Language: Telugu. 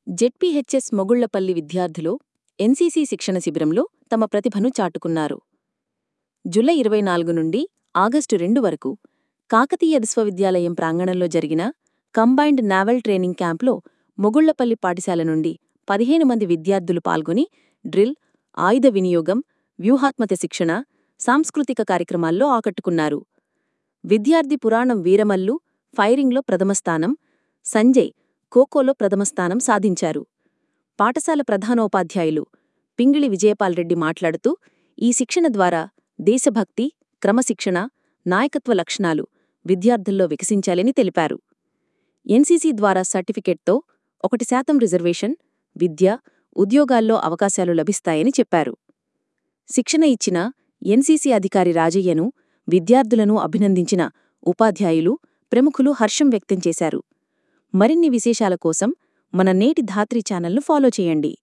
జెడ్పీహెచ్ఎస్ మొగుళ్లపల్లి విద్యార్థులు ఎన్సీసీ శిక్షణ శిబిరంలో తమ ప్రతిభను చాటుకున్నారు జూలై ఇరవై నాలుగు నుండి ఆగస్టు రెండు వరకు కాకతీయ విశ్వవిద్యాలయం ప్రాంగణంలో జరిగిన కంబైన్డ్ నావల్ ట్రైనింగ్ క్యాంప్లో మొగుళ్లపల్లి పాఠశాల నుండి పదిహేను మంది విద్యార్థులు పాల్గొని డ్రిల్ ఆయుధ వినియోగం వ్యూహాత్మక శిక్షణ సాంస్కృతిక కార్యక్రమాల్లో ఆకట్టుకున్నారు విద్యార్థి పురాణం వీరమల్లు ఫైరింగ్లో ప్రథమస్థానం సంజయ్ ఖోఖోలో ప్రథమస్థానం సాధించారు పాఠశాల ప్రధానోపాధ్యాయులు పింగిళి విజయపాల్రెడ్డి మాట్లాడుతూ ఈ శిక్షణ ద్వారా దేశభక్తి క్రమశిక్షణ నాయకత్వ లక్షణాలు విద్యార్థుల్లో వికసించాలని తెలిపారు ఎన్సీసీ ద్వారా సర్టిఫికెట్తో ఒకటి శాతం రిజర్వేషన్ విద్య ఉద్యోగాల్లో అవకాశాలు లభిస్తాయని చెప్పారు శిక్షణ ఇచ్చిన ఎన్సీసీ అధికారి రాజయ్యను విద్యార్థులను అభినందించిన ఉపాధ్యాయులు ప్రముఖులు హర్షం వ్యక్తం చేశారు మరిన్ని విశేషాల కోసం మన నేటి ధాత్రి ఛానల్ను ఫాలో చేయండి